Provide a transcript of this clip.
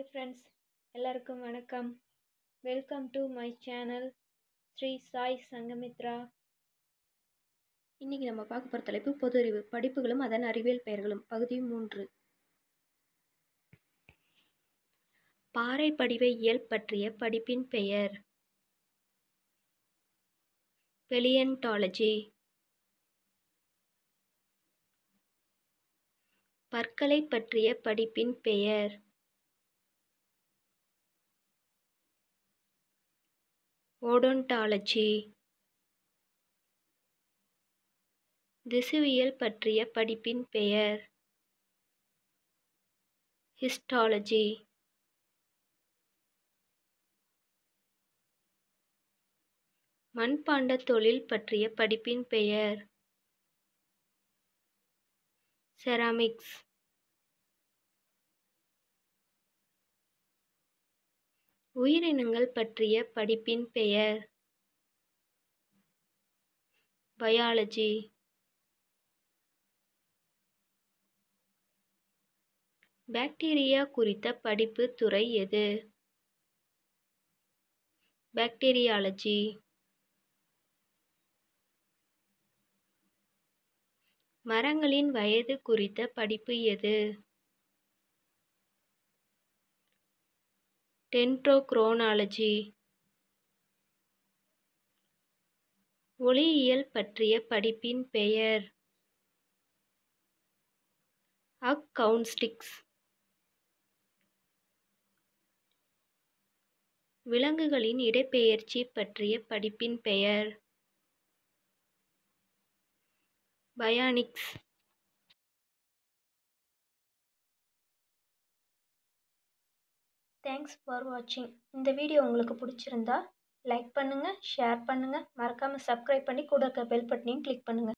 hi friends எல்லாருக்கும் வணக்கம் welcome to my channel Sri Sai Sanghamitra இன்னைக்கு நம்ம பார்க்க போகிற தலைப்பு பொது அறிவு படிப்புகளும் அதன் அறிவியல் பெயர்களும் பகுதி மூன்று பாறை படிவ இயல் பற்றிய படிப்பின் பெயர் பெலியன்டாலஜி பற்களை பற்றிய படிப்பின் பெயர் ஓடோன்டாலஜி திசுவியல் பற்றிய படிப்பின் பெயர் ஹிஸ்டாலஜி மண்பாண்ட தொழில் பற்றிய படிப்பின் பெயர் செராமிக்ஸ் உயிரினங்கள் பற்றிய படிப்பின் பெயர் பயாலஜி பாக்டீரியா குறித்த படிப்பு துறை எது பாக்டீரியாலஜி மரங்களின் வயது குறித்த படிப்பு எது டென்ட்ரோக்ரோனாலஜி ஒளியியல் பற்றிய படிப்பின் பெயர் அக்கவுன்ஸ்டிக்ஸ் விலங்குகளின் இடப்பெயர்ச்சி பற்றிய படிப்பின் பெயர் பயானிக்ஸ் தேங்க்ஸ் ஃபார் வாட்சிங் இந்த வீடியோ உங்களுக்கு பிடிச்சிருந்தா லைக் பண்ணுங்கள் ஷேர் பண்ணுங்கள் மறக்காமல் சப்ஸ்கிரைப் பண்ணி கூட இருக்க பெல் பட்டனையும் கிளிக் பண்ணுங்கள்